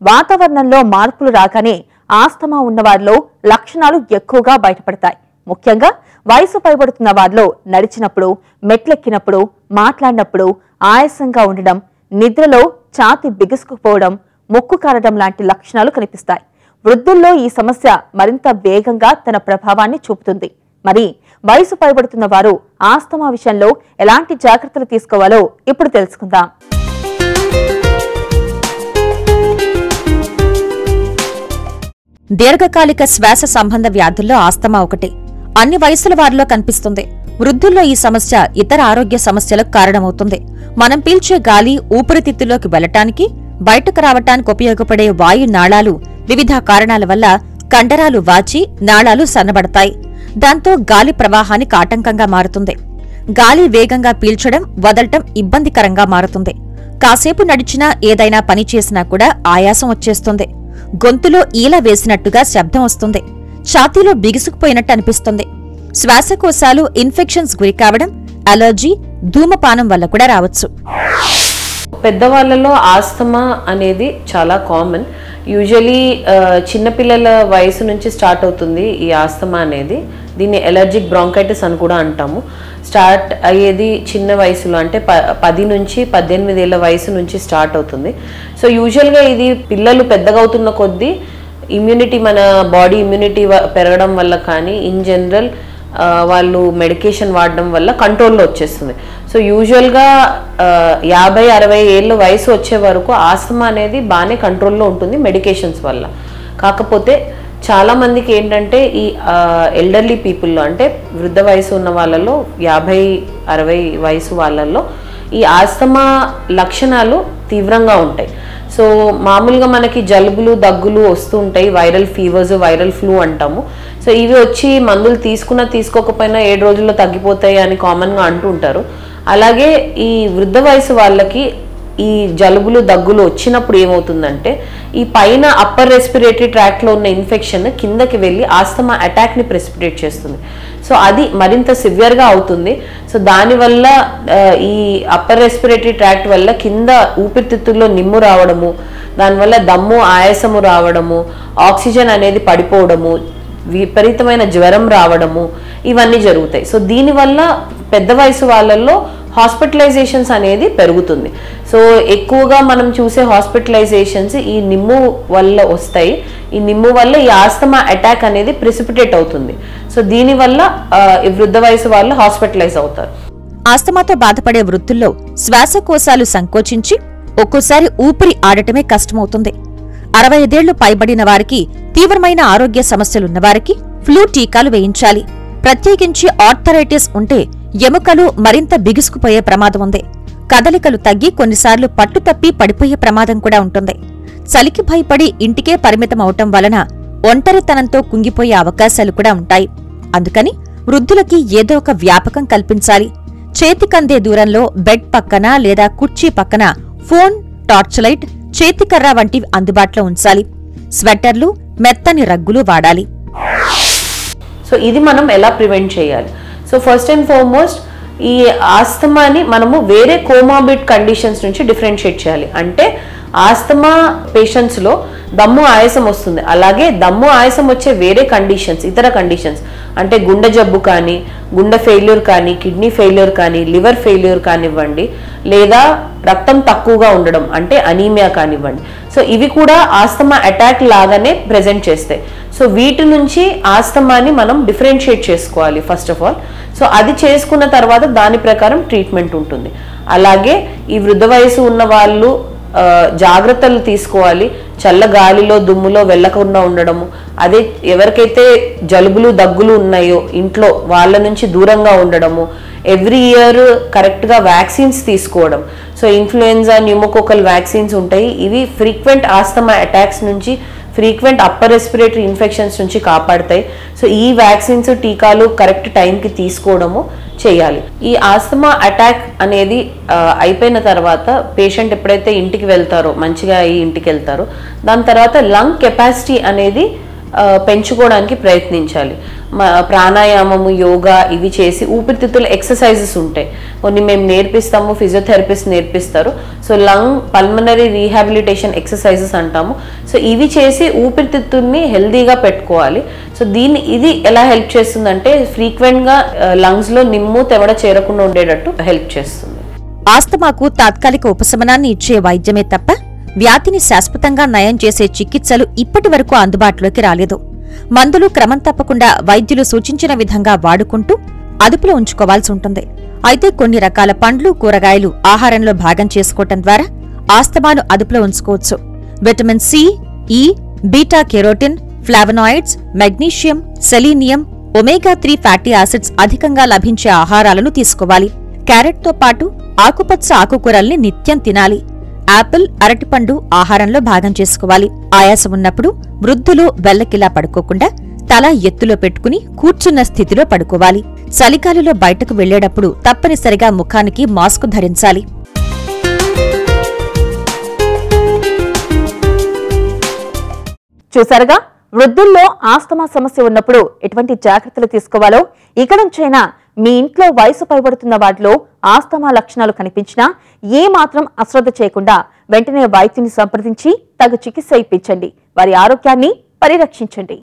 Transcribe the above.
వాతావరణంలో మార్పులు రాగానే ఆస్తమా ఉన్నవారిలో లక్షణాలు ఎక్కువగా బయటపడతాయి ముఖ్యంగా వయసు పైబడుతున్న వారిలో నడిచినప్పుడు మెట్లెక్కినప్పుడు మాట్లాడినప్పుడు ఆయాసంగా ఉండడం నిద్రలో ఛాతి బిగుసుకుపోవడం ముక్కు కారడం లాంటి లక్షణాలు కనిపిస్తాయి వృద్ధుల్లో ఈ సమస్య మరింత వేగంగా తన ప్రభావాన్ని చూపుతుంది మరి వయసు పైబడుతున్న వారు ఆస్తమా విషయంలో ఎలాంటి జాగ్రత్తలు తీసుకోవాలో ఇప్పుడు తెలుసుకుందాం దీర్ఘకాలిక శ్వాస సంబంధ వ్యాధుల్లో ఆస్తమా ఒకటి అన్ని వయసుల వారిలో కనిపిస్తుంది వృద్ధుల్లో ఈ సమస్య ఇతర ఆరోగ్య సమస్యలకు కారణమవుతుంది మనం పీల్చే గాలి ఊపిరితిత్తులోకి వెళ్లటానికి బయటకు రావటానికి ఉపయోగపడే వాయు నాళాలు వివిధ కారణాల వల్ల కండరాలు వాచి నాళాలు సన్నబడతాయి దాంతో గాలి ప్రవాహానికి ఆటంకంగా మారుతుంది గాలి వేగంగా పీల్చడం వదలటం ఇబ్బందికరంగా మారుతుంది కాసేపు నడిచినా ఏదైనా పని చేసినా కూడా ఆయాసం వచ్చేస్తుంది గొంతులో ఈల వేసినట్టుగా శబ్దం వస్తుంది ఛాతీలో బిగుసుకుపోయినట్టు అనిపిస్తుంది శ్వాసకోశాలు ఇన్ఫెక్షన్స్ గురి కావడం అలర్జీ ధూమపానం వల్ల కూడా రావచ్చు పెద్దవాళ్ళలో ఆస్తమా అనేది చాలా కామన్ యూజువలీ చిన్నపిల్లల వయసు నుంచి స్టార్ట్ అవుతుంది ఈ ఆస్తమా అనేది దీన్ని ఎలర్జిక్ బ్రాంకైటిస్ అని కూడా అంటాము స్టార్ట్ అయ్యేది చిన్న వయసులో అంటే ప పది నుంచి పద్దెనిమిది ఏళ్ళ వయసు నుంచి స్టార్ట్ అవుతుంది సో యూజువల్గా ఇది పిల్లలు పెద్దగా అవుతున్న కొద్దీ ఇమ్యూనిటీ మన బాడీ ఇమ్యూనిటీ పెరగడం వల్ల కానీ ఇన్ జనరల్ ఆ, వాళ్ళు మెడికేషన్ వాడడం వల్ల కంట్రోల్లో వచ్చేస్తుంది సో యూజువల్గా ఆ, యాభై అరవై ఏళ్ళ వయసు వచ్చే వరకు ఆస్తమా అనేది బాగానే కంట్రోల్లో ఉంటుంది మెడికేషన్స్ వల్ల కాకపోతే చాలా మందికి ఏంటంటే ఈ ఎల్డర్లీ పీపుల్లో అంటే వృద్ధ వయసు ఉన్న వాళ్ళలో యాభై అరవై వయసు వాళ్ళల్లో ఈ ఆస్తమా లక్షణాలు తీవ్రంగా ఉంటాయి సో మామూలుగా మనకి జలుబులు దగ్గులు వస్తూ ఉంటాయి వైరల్ ఫీవర్స్ వైరల్ ఫ్లూ అంటాము సో ఇవి వచ్చి మందులు తీసుకున్నా తీసుకోకపోయినా ఏడు రోజుల్లో తగ్గిపోతాయి అని కామన్గా అంటూ ఉంటారు అలాగే ఈ వృద్ధ వయసు వాళ్ళకి ఈ జలుబులు దగ్గులు వచ్చినప్పుడు ఏమవుతుందంటే ఈ పైన అప్పర్ రెస్పిరేటరీ ట్రాక్ట్లో ఉన్న ఇన్ఫెక్షన్ కిందకి వెళ్ళి ఆస్తమా అటాక్ని ప్రెసిపిటేట్ చేస్తుంది సో అది మరింత సివియర్గా అవుతుంది సో దానివల్ల ఆ, ఈ అప్పర్ రెస్పిరేటరీ ట్రాక్ట్ వల్ల కింద ఊపిరితిత్తుల్లో నిమ్ము రావడము దానివల్ల దమ్ము ఆయాసము రావడము ఆక్సిజన్ అనేది పడిపోవడము విపరీతమైన జ్వరం రావడము ఇవన్నీ జరుగుతాయి సో దీనివల్ల పెద్ద వయసు వాళ్ళల్లో హాస్పిటలైజేషన్స్ అనేది పెరుగుతుంది సో ఎక్కువగా మనం చూసే హాస్పిటలైజేషన్స్ ఈ నిమ్ము వల్ల వస్తాయి ఈ నిమ్ము వల్ల ఈ ఆస్తమా అటాక్ అనేది ప్రిసిపిటేట్ అవుతుంది సో దీనివల్ల ఆ, ఈ వృద్ధ వయసు వాళ్ళు హాస్పిటలైజ్ అవుతారు ఆస్తమాతో బాధపడే వృద్ధుల్లో శ్వాసకోశాలు సంకోచించి ఒక్కోసారి ఊపిరి ఆడటమే కష్టమవుతుంది అరవై ఐదేళ్లు పైబడిన వారికి తీవ్రమైన ఆరోగ్య సమస్యలున్న వారికి ఫ్లూ టీకాలు వేయించాలి ప్రత్యేకించి ఆర్థరైటిస్ ఉంటే ఎముకలు మరింత బిగుసుకుపోయే ప్రమాదం ఉంది కదలికలు తగ్గి కొన్నిసార్లు పట్టుతప్పి పడిపోయే ప్రమాదం కూడా ఉంటుంది చలికి భయపడి ఇంటికే పరిమితం అవటం వలన ఒంటరితనంతో కుంగిపోయే అవకాశాలు కూడా ఉంటాయి అందుకని వృద్ధులకి ఏదో ఒక వ్యాపకం కల్పించాలి చేతికందే దూరంలో బెడ్ పక్కన లేదా కుర్చీ పక్కన ఫోన్ టార్చ్ లైట్ చేతికర్ర వంటివి అందుబాటులో ఉంచాలి స్వెట్టర్లు మెత్తని రగ్గులు వాడాలి సో ఇది మనం ఎలా ప్రివెంట్ చేయాలి సో ఫస్ట్ అండ్ ఫార్మోస్ట్ ఈ ఆస్తమాని మనము వేరే కోమాబిడ్ కండిషన్స్ నుంచి డిఫరెన్షియేట్ చేయాలి అంటే ఆస్తమా పేషెంట్స్లో దమ్ము ఆయాసం వస్తుంది అలాగే దమ్ము ఆయాసం వచ్చే వేరే కండిషన్స్ ఇతర కండిషన్స్ అంటే గుండె జబ్బు కానీ గుండె ఫెయిల్యూర్ కానీ కిడ్నీ ఫెయిల్యూర్ కానీ లివర్ ఫెయిల్యూర్ కానివ్వండి లేదా రక్తం తక్కువగా ఉండడం అంటే అనీమియా కానివ్వండి సో ఇవి కూడా ఆస్తమా అటాక్ లాగానే ప్రెజెంట్ చేస్తాయి సో వీటి నుంచి ఆస్తమాని మనం డిఫరెన్షియేట్ చేసుకోవాలి ఫస్ట్ ఆఫ్ ఆల్ సో అది చేసుకున్న తర్వాత దాని ప్రకారం ట్రీట్మెంట్ ఉంటుంది అలాగే ఈ వృద్ధ వయసు ఉన్న వాళ్ళు ఆ, జాగ్రత్తలు తీసుకోవాలి చల్ల గాలిలో దుమ్ములో వెళ్ళకుండా ఉండడము అదే ఎవరికైతే జలుబులు దగ్గులు ఉన్నాయో ఇంట్లో వాళ్ళ నుంచి దూరంగా ఉండడము ఎవ్రీ ఇయర్ కరెక్ట్గా వ్యాక్సిన్స్ తీసుకోవడం సో ఇన్ఫ్లుయెన్జా న్యూమోకోకల్ వ్యాక్సిన్స్ ఉంటాయి ఇవి ఫ్రీక్వెంట్ ఆస్తమా అటాక్స్ నుంచి ఫ్రీక్వెంట్ అప్పర్ రెస్పిరేటరీ ఇన్ఫెక్షన్స్ నుంచి కాపాడతాయి సో ఈ వ్యాక్సిన్స్ టీకాలు కరెక్ట్ టైంకి తీసుకోవడము చేయాలి ఈ ఆస్తమా అటాక్ అనేది ఆ, అయిపోయిన తర్వాత పేషెంట్ ఎప్పుడైతే ఇంటికి వెళ్తారో మంచిగా అయ్యి ఇంటికి వెళ్తారో దాని తర్వాత లంగ్ కెపాసిటీ అనేది ఆ, పెంచుకోవడానికి ప్రయత్నించాలి మ- ప్రాణాయామము యోగా ఇవి చేసి ఊపిరితిత్తుల ఎక్సర్సైజెస్ ఉంటాయి కొన్ని మేము నేర్పిస్తాము ఫిజియోథెరపిస్ట్ నేర్పిస్తారు so lung pulmonary rehabilitation exercises అంటాము సో ఇవి చేసి ఊపిరితిత్తుల్ని హెల్దీగా పెట్టుకోవాలి సో దీన్ని ఇది ఎలా హెల్ప్ చేస్తుందంటే ఫ్రీక్వెంట్గా లంగ్స్లో నిమ్ము తెవడ చేరకుండా ఉండేటట్టు హెల్ప్ చేస్తుంది ఆస్తమాకు తాత్కాలిక ఉపశమనాన్ని ఇచ్చే వైద్యమే తప్ప వ్యాధిని శాశ్వతంగా నయం చేసే చికిత్సలు ఇప్పటి వరకు అందుబాటులోకి రాలేదు మందులు క్రమం తప్పకుండా వైద్యులు సూచించిన విధంగా వాడుకుంటూ అదుపులో ఉంచుకోవాల్సి ఉంటుంది అయితే కొన్ని రకాల పండ్లు కూరగాయలు ఆహారంలో భాగం చేసుకోవటం ద్వారా ఆస్తమాను అదుపులో ఉంచుకోవచ్చు విటమిన్ సి ఈ beta carotene flavonoids magnesium selenium omega three fatty acids అధికంగా లభించే ఆహారాలను తీసుకోవాలి క్యారెట్తో పాటు ఆకుపచ్చ ఆకుకూరల్ని నిత్యం తినాలి యాపిల్ అరటిపండు ఆహారంలో భాగం చేసుకోవాలి ఆయాసం ఉన్నప్పుడు వృద్ధులు వెల్లకిలా పడుకోకుండా తల ఎత్తులో పెట్టుకుని కూర్చున్న స్థితిలో పడుకోవాలి చలికాలంలో బయటకు వెళ్లేటప్పుడు తప్పనిసరిగా ముఖానికి మాస్క్ ధరించాలి చూసారుగా వృద్ధుల్లో ఆస్తమా సమస్య ఉన్నప్పుడు ఎటువంటి జాగ్రత్తలు తీసుకోవాలో ఇక నుంచైనా మీ ఇంట్లో వయసు పైబడుతున్న వాటిలో ఆస్తమా లక్షణాలు కనిపించినా ఏ మాత్రం అశ్రద్ధ చేయకుండా వెంటనే వైద్యుని సంప్రదించి తగు చికిత్స ఇప్పించండి వారి ఆరోగ్యాన్ని పరిరక్షించండి